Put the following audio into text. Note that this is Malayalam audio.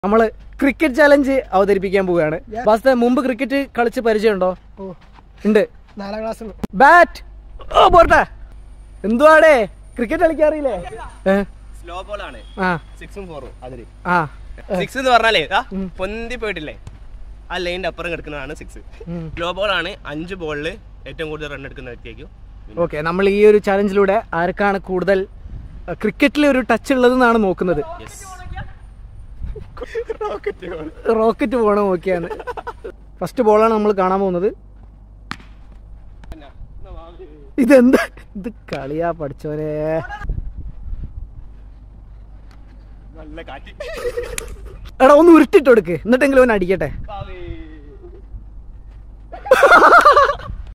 നമ്മള് ക്രിക്കറ്റ് ചാലഞ്ച് അവതരിപ്പിക്കാൻ പോവുകയാണ് ബാസ്ത മുമ്പ് ക്രിക്കറ്റ് കളിച്ച് പരിചയമുണ്ടോ ഓ ഉണ്ട് നാലാം ക്ലാസ് ബാറ്റ് ഓ പോട്ടെ എന്തുവാടേ ക്രിക്കറ്റ് കളിക്കാറില്ലേ ഏ? സ്ലോ ബോൾ ആണ് ആ സിക്സും ഫോറും അതില് ആ സിക്സ് എന്ന് പറഞ്ഞാലേ ആ പൊന്തി പോയിട്ടില്ലേ ആ ലൈനിന്റെ അപ്പുറം കിടക്കുന്നതാണ് സിക്സ് ഉം. ലോ ബോൾ ആണ് അഞ്ച് ബോളിൽ ഏറ്റവും കൂടുതൽ റൺ എടുക്കുന്ന വ്യക്തിയായിരിക്കും ഓക്കെ നമ്മൾ ഈ ഒരു ചാലഞ്ചിലൂടെ ആർക്കാണ് കൂടുതൽ ക്രിക്കറ്റിൽ ഒരു ടച്ച് ഉള്ളതെന്നാണ് നോക്കുന്നത് റോക്കറ്റ് പോകണം നോക്കിയാണ് ഫസ്റ്റ് ബോളാണ് നമ്മൾ കാണാൻ പോകുന്നത് ഇതെന്താ ഇത് കളിയാ പഠിച്ചോരെ നല്ല കാറ്റ് എടാ ഒന്ന് ഉരുട്ടിട്ട് കൊടുക്ക് എന്നിട്ടെങ്കിലും അവൻ അടിക്കട്ടെ